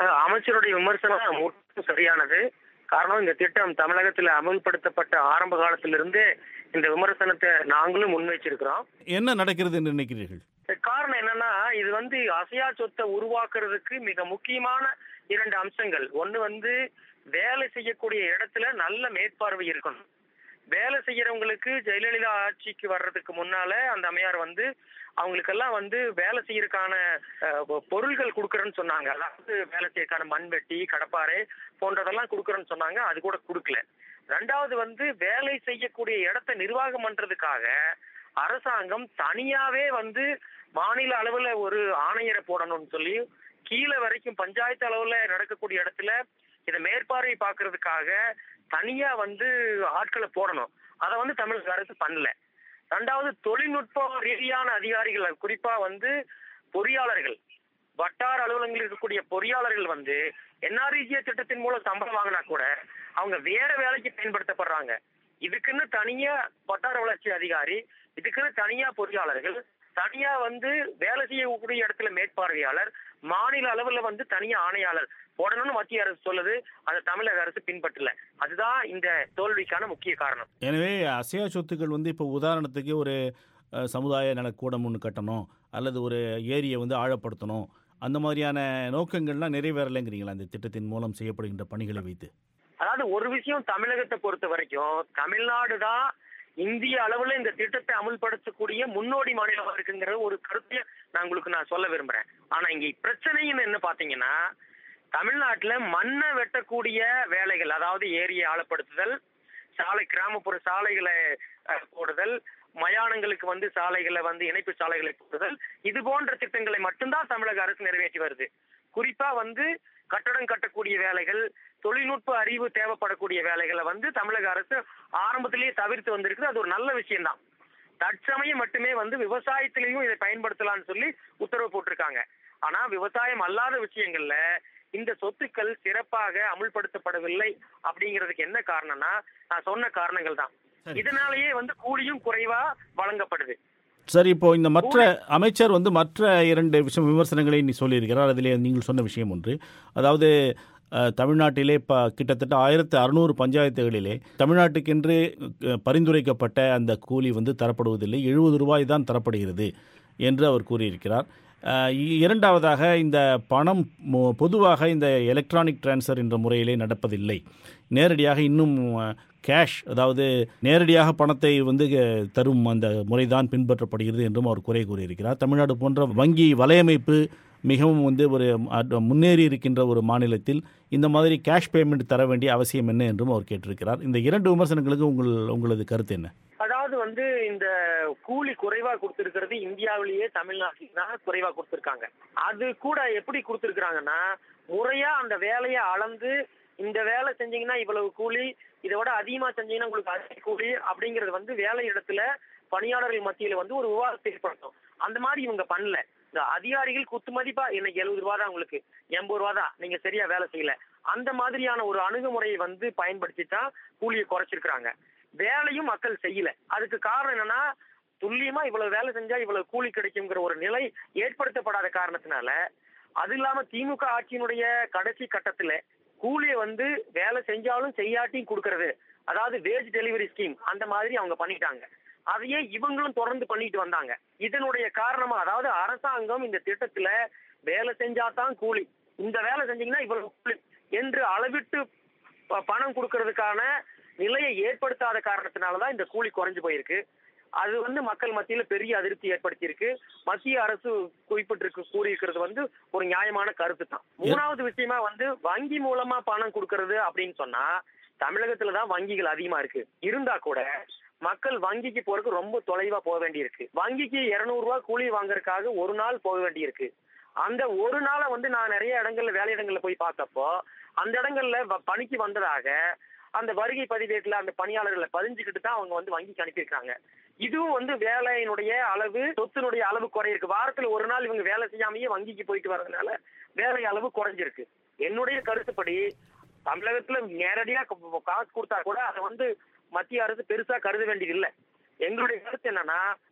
அஹ் அமைச்சருடைய விமர்சனம் முற்றிலும் சரியானது காரணம் இந்த திட்டம் தமிழகத்தில் அமல்படுத்தப்பட்ட ஆரம்ப காலத்திலிருந்தே இந்த விமர்சனத்தை நாங்களும் முன்வைச்சிருக்கிறோம் என்ன நடக்கிறது என்று நினைக்கிறீர்கள் காரணம் என்னன்னா இது வந்து அசையா சொத்தை உருவாக்குறதுக்கு மிக முக்கியமான இரண்டு அம்சங்கள் ஒண்ணு வந்து வேலை செய்யக்கூடிய இடத்துல நல்ல மேற்பார்வை இருக்கணும் வேலை செய்யறவங்களுக்கு ஜெயலலிதா ஆட்சிக்கு வர்றதுக்கு முன்னால அந்த அம்மையார் வந்து அவங்களுக்கெல்லாம் வந்து வேலை செய்யறதுக்கான அஹ், பொ- பொருள்கள் கொடுக்கறேன்னு சொன்னாங்க அதாவது வேலை செய்யறதுக்கான மண்வெட்டி கடப்பாறை போன்றதெல்லாம் கொடுக்கறேன்னு சொன்னாங்க அது கூட கொடுக்கல ரெண்டாவது வந்து வேலை செய்யக்கூடிய இடத்தை நிர்வாகம் பண்றதுக்காக அரசாங்கம் தனியாவே வந்து மாநில அளவுல ஒரு ஆணையரை போடணும்னு சொல்லி கீழே வரைக்கும் பஞ்சாயத்து அளவுல நடக்கக்கூடிய இடத்துல இதை மேற்பார்வை பார்க்கறதுக்காக தனியா வந்து ஆட்களை போடணும் அதை வந்து தமிழக அரசு பண்ணல ரெண்டாவது தொழில்நுட்ப ரீதியான அதிகாரிகள் குறிப்பா வந்து பொறியாளர்கள் வட்டார அலுவலகங்களில் இருக்கக்கூடிய பொறியாளர்கள் வந்து என்ஆர்இஜிஏ திட்டத்தின் மூலம் சம்பளம் வாங்கினா கூட அவங்க வேற வேலைக்கு பயன்படுத்தப்படுறாங்க இதுக்குன்னு தனியா வட்டார வளர்ச்சி அதிகாரி இதுக்குன்னு தனியா பொறியாளர்கள் தனியா வந்து வேலை செய்யக்கூடிய இடத்துல மேற்பார்வையாளர் மாநில அளவுல வந்து தனியா ஆணையாளர் போடணும்னு மத்திய அரசு சொல்லுது அதை தமிழக அரசு பின்பற்றல அதுதான் இந்த தோல்விக்கான முக்கிய காரணம் எனவே அசையா சொத்துக்கள் வந்து இப்போ உதாரணத்துக்கு ஒரு அஹ், சமுதாய நலக்கூடம் ஒன்று கட்டணும் அல்லது ஒரு ஏரியை வந்து ஆழப்படுத்தணும் அந்த மாதிரியான நோக்கங்கள்லாம் நிறைவேறலைங்கிறீங்களா இந்த திட்டத்தின் மூலம் செய்யப்படுகின்ற பணிகளை வைத்து அதாவது ஒரு விஷயம் தமிழகத்தை பொறுத்த வரைக்கும் தமிழ்நாடு தான் இந்திய அளவுல இந்த திட்டத்தை அமுல்படுத்தக்கூடிய முன்னோடி மாநிலமா இருக்குங்கிற ஒரு கருத்தையும் நான் உங்களுக்கு நான் சொல்ல விரும்புறேன் ஆனா இங்க பிரச்சனைன்னு என்ன பாத்தீங்கன்னா தமிழ்நாட்டுல மண்ணை வெட்டக்கூடிய வேலைகள் அதாவது ஏரியை ஆழப்படுத்துதல் சாலை கிராமப்புற சாலைகளை அஹ், போடுதல் மயானங்களுக்கு வந்து சாலைகளை வந்து இணைப்பு சாலைகளை போடுதல் இது போன்ற திட்டங்களை மட்டும்தான் தமிழக அரசு நிறைவேற்றி வருது குறிப்பா வந்து கட்டடம் கட்டக்கூடிய வேலைகள் தொழில்நுட்ப அறிவு தேவைப்படக்கூடிய வேலைகளை வந்து தமிழக அரசு ஆரம்பத்திலேயே தவிர்த்து வந்திருக்குது அது ஒரு நல்ல விஷயம்தான் தற்சமயம் மட்டுமே வந்து விவசாயத்திலையும் இதை பயன்படுத்தலாம்னு சொல்லி உத்தரவு போட்டிருக்காங்க ஆனா விவசாயம் அல்லாத விஷயங்கள்ல இந்த சொத்துக்கள் சிறப்பாக அமுல்படுத்தப்படவில்லை அப்படிங்கிறதுக்கு என்ன காரணம்னா நான் சொன்ன காரணங்கள் தான் சரி. இதனாலேயே வந்து கூலியும் குறைவா வழங்கப்படுது சரி இப்போ இந்த மற்ற அமைச்சர் வந்து மற்ற இரண்டு விஷயம் விமர்சனங்களை நீ சொல்லியிருக்கிறார் அதிலே நீங்கள் சொன்ன விஷயம் ஒன்று அதாவது அஹ், தமிழ்நாட்டிலே இப்போ கிட்டத்தட்ட ஆயிரத்து அறுநூறு பஞ்சாயத்துகளிலே தமிழ்நாட்டுக்கென்று அஹ், பரிந்துரைக்கப்பட்ட அந்த கூலி வந்து தரப்படுவதில்லை எழுபது ரூபாய் தான் தரப்படுகிறது என்று அவர் கூறியிருக்கிறார் அஹ், இ- இரண்டாவதாக இந்த பணம் மொ- பொதுவாக இந்த எலக்ட்ரானிக் டிரான்ஸ்ஃபர் என்ற முறையிலே நடப்பதில்லை நேரடியாக இன்னும் கேஷ் அதாவது நேரடியாக பணத்தை வந்து அஹ், தரும் அந்த முறைதான் பின்பற்றப்படுகிறது என்றும் அவர் குறை கூறியிருக்கிறார் தமிழ்நாடு போன்ற வங்கி வலையமைப்பு மிகவும் வந்து ஒரு அட்- முன்னேறி இருக்கின்ற ஒரு மாநிலத்தில் இந்த மாதிரி கேஷ் பேமெண்ட் தர வேண்டிய அவசியம் என்ன என்றும் அவர் கேட்டிருக்கிறார் இந்த இரண்டு விமர்சனங்களுக்கு உங்கள் உங்களது கருத்து என்ன அதாவது வந்து இந்த கூலி குறைவா கொடுத்திருக்கிறது இந்தியாவிலேயே தமிழ்நாட்டில் தான் குறைவா கொடுத்திருக்காங்க அது கூட எப்படி கொடுத்திருக்காங்கன்னா முறையா அந்த வேலையை அளந்து இந்த வேலை செஞ்சீங்கன்னா இவ்வளவு கூலி இதை விட அதிகமா செஞ்சீங்கன்னா உங்களுக்கு அதிக கூலி அப்படிங்கறது வந்து வேலை இடத்துல பணியாளர்கள் மத்தியில வந்து ஒரு விவாதத்தை ஏற்படுத்தும் அந்த மாதிரி இவங்க பண்ணல இந்த அதிகாரிகள் குத்து மதிப்பா இன்னைக்கு எழுபது ரூபா தான் உங்களுக்கு எண்பது ரூபா தான் நீங்க சரியா வேலை செய்யல அந்த மாதிரியான ஒரு அணுகுமுறையை வந்து பயன்படுத்தி தான் கூலியை குறைச்சிருக்கிறாங்க வேலையும் மக்கள் செய்யல அதுக்கு காரணம் என்னன்னா துல்லியமா இவ்வளவு வேலை செஞ்சா இவ்வளவு கூலி கிடைக்குங்கிற ஒரு நிலை ஏற்படுத்தப்படாத காரணத்தினால அது இல்லாம திமுக ஆட்சியினுடைய கடைசி கட்டத்துல கூலியை வந்து வேலை செஞ்சாலும் செய்யாட்டியும் கொடுக்கறது அதாவது வேஜ் டெலிவரி ஸ்கீம் அந்த மாதிரி அவங்க பண்ணிட்டாங்க அதையே இவங்களும் தொடர்ந்து பண்ணிட்டு வந்தாங்க இதனுடைய காரணமா அதாவது அரசாங்கம் இந்த திட்டத்துல வேலை செஞ்சாதான் கூலி இந்த வேலை செஞ்சீங்கன்னா இவ்வளவு கூலி என்று அளவிட்டு ப- பணம் கொடுக்கறதுக்கான நிலையை ஏற்படுத்தாத காரணத்தினாலதான் இந்த கூலி குறைஞ்சு போயிருக்கு அது வந்து மக்கள் மத்தியில பெரிய அதிருப்தி ஏற்படுத்தியிருக்கு மத்திய அரசு குறிப்பிட்டிருக்கு கூறியிருக்கிறது வந்து ஒரு நியாயமான கருத்து தான் மூணாவது விஷயமா வந்து வங்கி மூலமா பணம் கொடுக்கறது அப்படின்னு சொன்னா தமிழகத்துல தான் வங்கிகள் அதிகமா இருக்கு இருந்தா கூட மக்கள் வங்கிக்கு போறதுக்கு ரொம்ப தொலைவா போக வேண்டியிருக்கு வங்கிக்கு 200 ரூபாய் கூலி வாங்குறதுக்காக ஒரு நாள் போக வேண்டியிருக்கு அந்த ஒரு நாளை வந்து நான் நிறைய இடங்கள்ல வேலை இடங்கள்ல போய் பார்த்தப்போ அந்த இடங்கள்ல வ- பணிக்கு வந்ததாக அந்த வருகை பதிவேட்டுல அந்த பணியாளர்களை பதிஞ்சுக்கிட்டு தான் அவங்க வந்து வங்கிக்கு அனுப்பியிருக்காங்க இதுவும் வந்து வேலையினுடைய அளவு சொத்தினுடைய அளவு குறையிருக்கு வாரத்துல ஒரு நாள் இவங்க வேலை செய்யாமயே வங்கிக்கு போயிட்டு வர்றதுனால வேலை அளவு குறைஞ்சிருக்கு என்னுடைய கருத்துப்படி தமிழகத்துல நேரடியா க- காசு கொடுத்தா கூட அதை வந்து மத்திய அரசு பெருசா கருத வேண்டியது இல்ல எங்களுடைய கருத்து என்னன்னா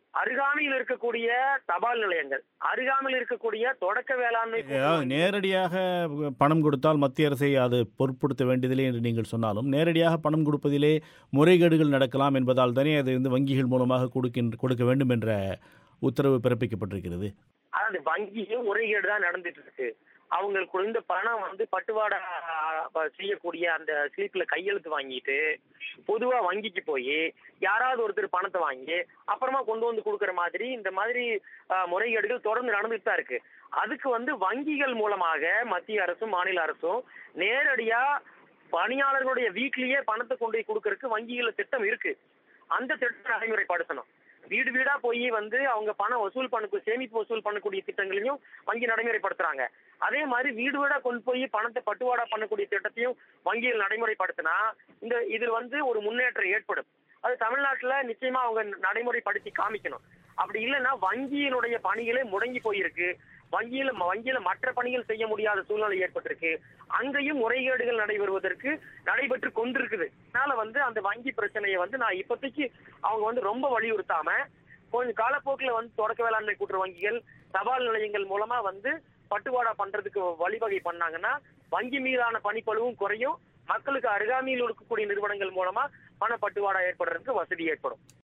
அருகாமையில் இருக்கக்கூடிய தபால் நிலையங்கள் அருகாமையில் இருக்கக்கூடிய தொடக்க வேளாண்மை அதாவது நேரடியாக பணம் கொடுத்தால் மத்திய அரசை அது பொருட்படுத்த வேண்டியதில்லை என்று நீங்கள் சொன்னாலும் நேரடியாக பணம் கொடுப்பதிலே முறைகேடுகள் நடக்கலாம் என்பதால் தானே அதை வந்து வங்கிகள் மூலமாக கொடுக்கின்ற கொடுக்க வேண்டும் என்ற உத்தரவு பிறப்பிக்கப்பட்டிருக்கிறது அதாவது வங்கியும் முறைகேடு தான் நடந்துட்டு இருக்கு அவங்களுக்கு இந்த பணம் வந்து பட்டுவாடா அஹ், செய்யக்கூடிய அந்த ஸ்லிப்ல கையெழுத்து வாங்கிட்டு பொதுவா வங்கிக்கு போய் யாராவது ஒருத்தர் பணத்தை வாங்கி அப்புறமா கொண்டு வந்து கொடுக்குற மாதிரி இந்த மாதிரி அஹ், முறைகேடுகள் தொடர்ந்து நடந்துட்டு தான் இருக்கு அதுக்கு வந்து வங்கிகள் மூலமாக மத்திய அரசும் மாநில அரசும் நேரடியா பணியாளர்களுடைய வீட்லயே பணத்தை கொண்டு போய் கொடுக்கறதுக்கு வங்கிகள திட்டம் இருக்கு அந்த திட்டத்தை நடைமுறைப்படுத்தணும் வீடு வீடா போய் வந்து அவங்க பணம் வசூல் பண்ண சேமிப்பு வசூல் பண்ணக்கூடிய திட்டங்களையும் வங்கி நடைமுறைப்படுத்துறாங்க அதே மாதிரி வீடு வீடா கொண்டு போய் பணத்தை பட்டுவாடா பண்ணக்கூடிய திட்டத்தையும் வங்கிகள் நடைமுறைப்படுத்தினா இந்த இதில் வந்து ஒரு முன்னேற்றம் ஏற்படும் அது தமிழ்நாட்டுல நிச்சயமா அவங்க நடைமுறைப்படுத்தி காமிக்கணும் அப்படி இல்லைன்னா வங்கியினுடைய பணிகளே முடங்கி போயிருக்கு வங்கியில வங்கியில மற்ற பணிகள் செய்ய முடியாத சூழ்நிலை ஏற்பட்டிருக்கு அங்கேயும் முறைகேடுகள் நடைபெறுவதற்கு நடைபெற்று கொண்டிருக்குது அதனால வந்து அந்த வங்கி பிரச்சனையை வந்து நான் இப்போதைக்கு அவங்க வந்து ரொம்ப வலியுறுத்தாம கொஞ்சம் காலப்போக்கில் வந்து தொடக்க வேளாண்மை கூட்டுறவு வங்கிகள் தபால் நிலையங்கள் மூலமா வந்து பட்டுவாடா பண்றதுக்கு வழிவகை பண்ணாங்கன்னா வங்கி மீதான பணிப்பளுவும் குறையும் மக்களுக்கு அருகாமையில் இருக்கக்கூடிய நிறுவனங்கள் மூலமா பண பட்டுவாடா ஏற்படுறதுக்கு வசதி ஏற்படும்